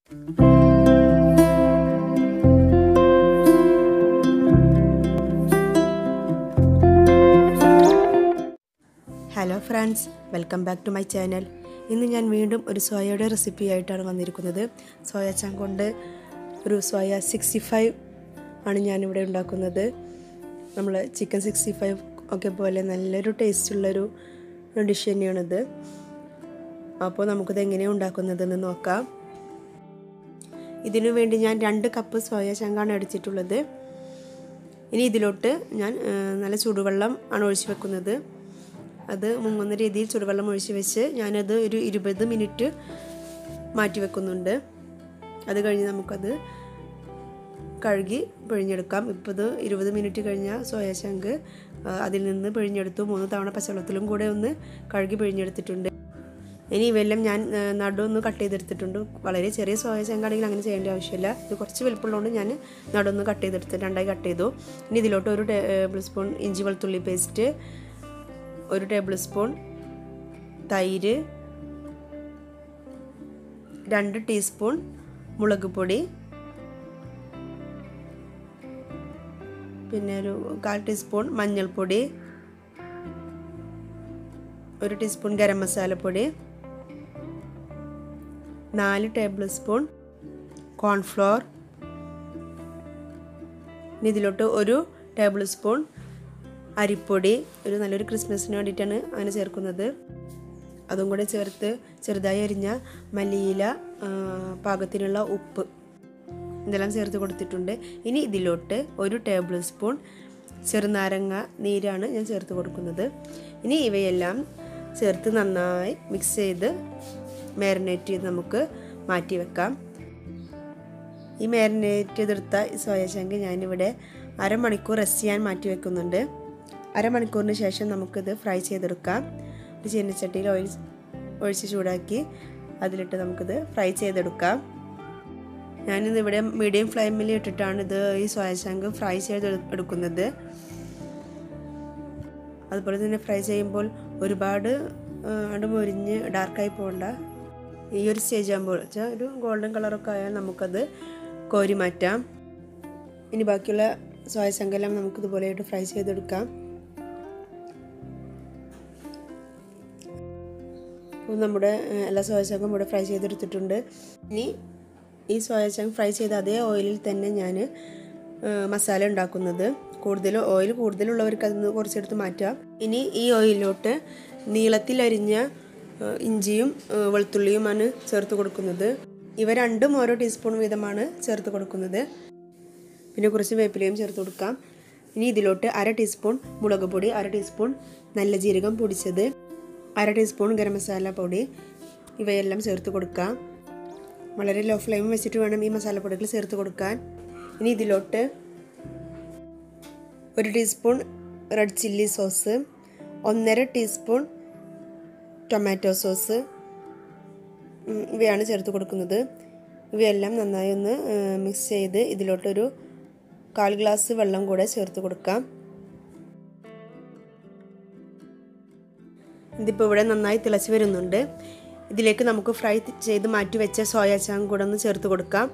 hello friends welcome back to my channel ഇന്ന് ഞാൻ വീണ്ടും ഒരു സോയയുടെ റെസിപ്പി ആയിട്ടാണ് വന്നിരിക്കുന്നത് സോയ ചാൻ കൊണ്ട് ഒരു സോയ സിക്സ്റ്റി ഫൈവ് ആണ് ഞാനിവിടെ ഉണ്ടാക്കുന്നത് നമ്മൾ ചിക്കൻ സിക്സ്റ്റി ഫൈവ് ഒക്കെ പോലെ നല്ലൊരു ടേസ്റ്റുള്ളൊരു ഡിഷ് തന്നെയാണിത് അപ്പോൾ നമുക്കിത് എങ്ങനെയാണ് ഉണ്ടാക്കുന്നതെന്ന് നോക്കാം ഇതിനു വേണ്ടി ഞാൻ രണ്ട് കപ്പ് സോയ ചങ്കാണ് എടുത്തിട്ടുള്ളത് ഇനി ഇതിലോട്ട് ഞാൻ നല്ല ചൂടുവെള്ളം ആണ് ഒഴിച്ച് വെക്കുന്നത് അത് മുങ്ങുന്ന രീതിയിൽ ചൂടുവെള്ളം ഒഴിച്ച് വെച്ച് ഞാനത് ഒരു ഇരുപത് മിനിറ്റ് മാറ്റി വെക്കുന്നുണ്ട് അത് കഴിഞ്ഞ് നമുക്കത് കഴുകി പിഴിഞ്ഞെടുക്കാം ഇപ്പോൾ ഇത് ഇരുപത് മിനിറ്റ് കഴിഞ്ഞ സോയ ചങ്ക് അതിൽ നിന്ന് പിഴിഞ്ഞെടുത്തു മൂന്ന് തവണ പച്ചവെള്ളത്തിലും കൂടെ ഒന്ന് കഴുകി പിഴിഞ്ഞെടുത്തിട്ടുണ്ട് ഇനി ഇവയെല്ലാം ഞാൻ നടുവൊന്ന് കട്ട് ചെയ്തെടുത്തിട്ടുണ്ട് വളരെ ചെറിയ സോയ ചങ്കാണെങ്കിൽ അങ്ങനെ ചെയ്യേണ്ട ആവശ്യമില്ല ഇത് കുറച്ച് വലുപ്പമുള്ളതുകൊണ്ട് ഞാൻ നടുവൊന്ന് കട്ട് ചെയ്തെടുത്ത് രണ്ടായി കട്ട് ചെയ്തു ഇനി ഇതിലോട്ട് ഒരു ടേബിൾ സ്പൂൺ ഇഞ്ചി വെളുത്തുള്ളി പേസ്റ്റ് ഒരു ടേബിൾ സ്പൂൺ തൈര് രണ്ട് ടീസ്പൂൺ മുളക് പൊടി പിന്നെ ഒരു കാൽ ടീസ്പൂൺ മഞ്ഞൾപ്പൊടി ഒരു ടീസ്പൂൺ ഗരം മസാലപ്പൊടി നാല് ടേബിൾ സ്പൂൺ കോൺഫ്ലോർ ഇനി ഇതിലോട്ട് ഒരു ടേബിൾ സ്പൂൺ അരിപ്പൊടി ഒരു നല്ലൊരു ക്രിസ്മസിന് വേണ്ടിയിട്ടാണ് അങ്ങനെ ചേർക്കുന്നത് അതും കൂടെ ചേർത്ത് ചെറുതായി അരിഞ്ഞ മല്ലിയില പാകത്തിനുള്ള ഉപ്പ് ഇതെല്ലാം ചേർത്ത് കൊടുത്തിട്ടുണ്ട് ഇനി ഇതിലോട്ട് ഒരു ടേബിൾ സ്പൂൺ ചെറുനാരങ്ങ നീരാണ് ഞാൻ ചേർത്ത് കൊടുക്കുന്നത് ഇനി ഇവയെല്ലാം ചേർത്ത് നന്നായി മിക്സ് ചെയ്ത് മാരിനേറ്റ് ചെയ്ത് നമുക്ക് മാറ്റി വെക്കാം ഈ മാരിനേറ്റ് ചെയ്തെടുത്ത സോയശങ്ക് ഞാനിവിടെ അരമണിക്കൂർ റെസ്റ്റ് ചെയ്യാൻ മാറ്റി വെക്കുന്നുണ്ട് അരമണിക്കൂറിന് ശേഷം നമുക്കിത് ഫ്രൈ ചെയ്തെടുക്കാം ഒരു ചീനച്ചട്ടിയിൽ ഓയിൽ ഒഴിച്ച് ചൂടാക്കി അതിലിട്ട് നമുക്കിത് ഫ്രൈ ചെയ്തെടുക്കാം ഞാനിന്ന് ഇവിടെ മീഡിയം ഫ്ലെയിമിൽ ഇട്ടിട്ടാണ് ഇത് ഈ സോയശങ്ക് ഫ്രൈ ചെയ്ത് എടുക്കുന്നത് അതുപോലെ തന്നെ ഫ്രൈ ചെയ്യുമ്പോൾ ഒരുപാട് അടുമൊരിഞ്ഞ് ഡാർക്കായി പോകണ്ട ഈ ഒരു സ്റ്റേജ് ആകുമ്പോൾ വെച്ചാൽ ഒരു ഗോൾഡൻ കളറൊക്കെ ആയാൽ നമുക്കത് കോരി മാറ്റാം ഇനി ബാക്കിയുള്ള സോയ ശങ്കലം നമുക്കിതുപോലെയായിട്ട് ഫ്രൈ ചെയ്തെടുക്കാം അപ്പോൾ നമ്മുടെ എല്ലാ സോയ ചങ്കും ഇവിടെ ഫ്രൈ ചെയ്തെടുത്തിട്ടുണ്ട് ഇനി ഈ സോയ ചങ്ക് ഫ്രൈ ചെയ്ത അതേ ഓയിലിൽ തന്നെ ഞാൻ മസാല ഉണ്ടാക്കുന്നത് കൂടുതൽ ഓയിൽ കൂടുതലുള്ളവർക്ക് അതിന് കുറച്ചെടുത്ത് മാറ്റാം ഇനി ഈ ഓയിലിലോട്ട് നീളത്തിൽ അരിഞ്ഞ ഇഞ്ചിയും വെളുത്തുള്ളിയുമാണ് ചേർത്ത് കൊടുക്കുന്നത് ഇവ രണ്ടും ഓരോ ടീസ്പൂൺ വീതമാണ് ചേർത്ത് കൊടുക്കുന്നത് പിന്നെ കുറച്ച് വേപ്പിലയും ചേർത്ത് കൊടുക്കാം ഇനി ഇതിലോട്ട് അര ടീസ്പൂൺ മുളക് പൊടി അര ടീസ്പൂൺ നല്ല ജീരകം പൊടിച്ചത് അര ടീസ്പൂൺ ഗരം മസാല പൊടി ഇവയെല്ലാം ചേർത്ത് കൊടുക്കാം വളരെ ലോ ഫ്ലെയിം വെച്ചിട്ട് വേണം ഈ മസാലപ്പൊടികൾ ചേർത്ത് കൊടുക്കാൻ ഇനി ഇതിലോട്ട് ഒരു ടീസ്പൂൺ റെഡ് ചില്ലി സോസ് ഒന്നര ടീസ്പൂൺ ടൊമാറ്റോ സോസ് ഇവയാണ് ചേർത്ത് കൊടുക്കുന്നത് ഇവയെല്ലാം നന്നായി ഒന്ന് മിക്സ് ചെയ്ത് ഇതിലോട്ടൊരു കാൽ ഗ്ലാസ് വെള്ളം കൂടെ ചേർത്ത് കൊടുക്കാം ഇതിപ്പോൾ ഇവിടെ നന്നായി തിളച്ച് വരുന്നുണ്ട് ഇതിലേക്ക് നമുക്ക് ഫ്രൈ ചെയ്ത് മാറ്റി വെച്ച സോയ ചാങ് കൂടെ ഒന്ന് ചേർത്ത് കൊടുക്കാം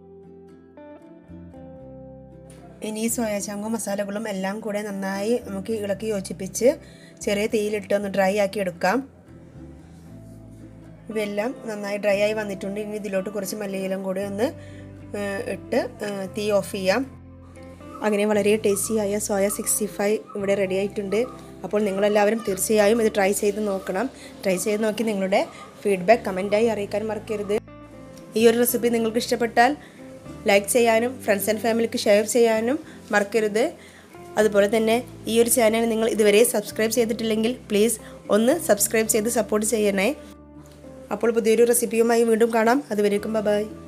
ഇനി ഈ സോയ ചാങ്കും മസാലകളും എല്ലാം കൂടെ നന്നായി നമുക്ക് ഇളക്കി യോജിപ്പിച്ച് ചെറിയ തീയിലിട്ട് ഒന്ന് ഡ്രൈ ആക്കി എടുക്കാം ഇവയെല്ലാം നന്നായി ഡ്രൈ ആയി വന്നിട്ടുണ്ട് ഇനി ഇതിലോട്ട് കുറച്ച് മല്ലിയിലും കൂടി ഒന്ന് ഇട്ട് തീ ഓഫ് ചെയ്യാം അങ്ങനെ വളരെ ടേസ്റ്റിയായ സോയ സിക്സ്റ്റി ഫൈവ് ഇവിടെ റെഡി ആയിട്ടുണ്ട് അപ്പോൾ നിങ്ങളെല്ലാവരും തീർച്ചയായും ഇത് ട്രൈ ചെയ്ത് നോക്കണം ട്രൈ ചെയ്ത് നോക്കി നിങ്ങളുടെ ഫീഡ്ബാക്ക് കമൻറ്റായി അറിയിക്കാൻ മറക്കരുത് ഈ ഒരു റെസിപ്പി നിങ്ങൾക്ക് ഇഷ്ടപ്പെട്ടാൽ ലൈക്ക് ചെയ്യാനും ഫ്രണ്ട്സ് ആൻഡ് ഫാമിലിക്ക് ഷെയർ ചെയ്യാനും മറക്കരുത് അതുപോലെ തന്നെ ഈ ഒരു ചാനൽ നിങ്ങൾ ഇതുവരെ സബ്സ്ക്രൈബ് ചെയ്തിട്ടില്ലെങ്കിൽ പ്ലീസ് ഒന്ന് സബ്സ്ക്രൈബ് ചെയ്ത് സപ്പോർട്ട് ചെയ്യണേ അപ്പോൾ പുതിയൊരു റെസിപ്പിയുമായി വീണ്ടും കാണാം അതുവരേക്കും ബൈ